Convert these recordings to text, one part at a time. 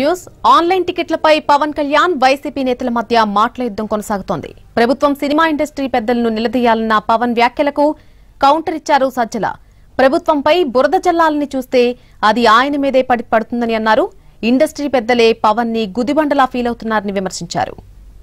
news online టికెట్లపై Pawan Kalyan YCP నేతల మధ్య మాటల యుద్ధం కొనసాగుతోంది ప్రభుత్వం సినిమా ఇండస్ట్రీ పెద్దలను నిలదీయాలన్న పవన్ వ్యాఖ్యలకు కౌంటర్ ఇచ్చారు సజ్జల ప్రభుత్వంపై బురద జల్లాలని చూస్తే అది ఆయన మీదే పడి పడుతుందని అన్నారు ఇండస్ట్రీ పెద్దలే పవన్ ని గుదిబండలా ఫీల్ అవుతున్నారని విమర్శించారు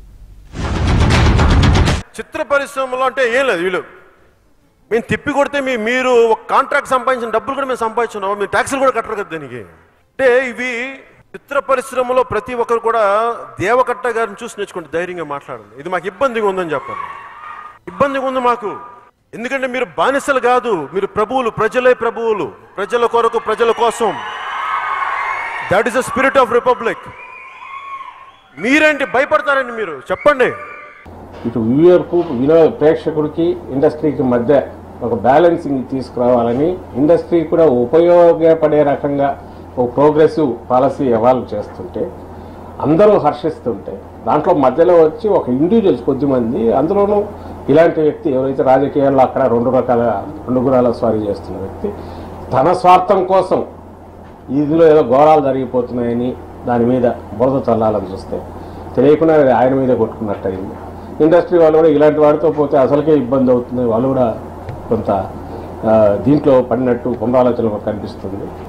చిత్ర పరిశ్రమలో అంటే ఏం లేదు వీళ్ళు మేము తిప్పి కొడితే మీ మీరు ఒక కాంట్రాక్ట్ సంపాదించిన డబ్బులు కూడా మేము సంపాదించున్నాం మీరు ట్యాక్సులు కూడా కట్టరు కదా దీనికి అంటే ఇవి చిత్ర పరిశ్రమలో ప్రతి ఒక్కరు కూడా దేవకట్ట గారిని చూసి నేర్చుకుంటే ధైర్యంగా మాట్లాడండి ఇది మాకు ఇబ్బందిగా ఉందని చెప్పండి ఇబ్బందిగా ఉంది మాకు ఎందుకంటే మీరు బానిసలు కాదు మీరు ప్రభువులు ప్రజలే ప్రభువులు ప్రజల కొరకు ప్రజల కోసం that is the spirit of republic మీరేంటి భయపడతారండి మీరు చెప్పండి ఇటు వ్యూయర్కు వినో ప్రేక్షకుడికి ఇండస్ట్రీకి మధ్య ఒక బ్యాలెన్సింగ్ తీసుకురావాలని ఇండస్ట్రీ కూడా ఉపయోగపడే రకంగా ఒక ప్రోగ్రెసివ్ పాలసీ ఎవాల్వ్ చేస్తుంటే అందరూ హర్షిస్తుంటే దాంట్లో మధ్యలో వచ్చి ఒక ఇండివిజువల్స్ కొద్దిమంది అందులోనూ ఇలాంటి వ్యక్తి ఎవరైతే రాజకీయాల్లో అక్కడ రెండు రకాల రెండు గుణాల స్వారీ చేస్తున్న వ్యక్తి తన స్వార్థం కోసం ఇందులో ఏదో ఘోరాలు జరిగిపోతున్నాయని దాని మీద బురద చల్లాలని చూస్తే తెలియకుండా ఆయన మీదే కొట్టుకున్నట్టు అయింది ఇండస్ట్రీ వాళ్ళు కూడా ఇలాంటి వాడితో పోతే అసలుకే ఇబ్బంది అవుతుంది వాళ్ళు కూడా కొంత ఆ, దీంట్లో పడినట్టు పునరాలోచన కనిపిస్తుంది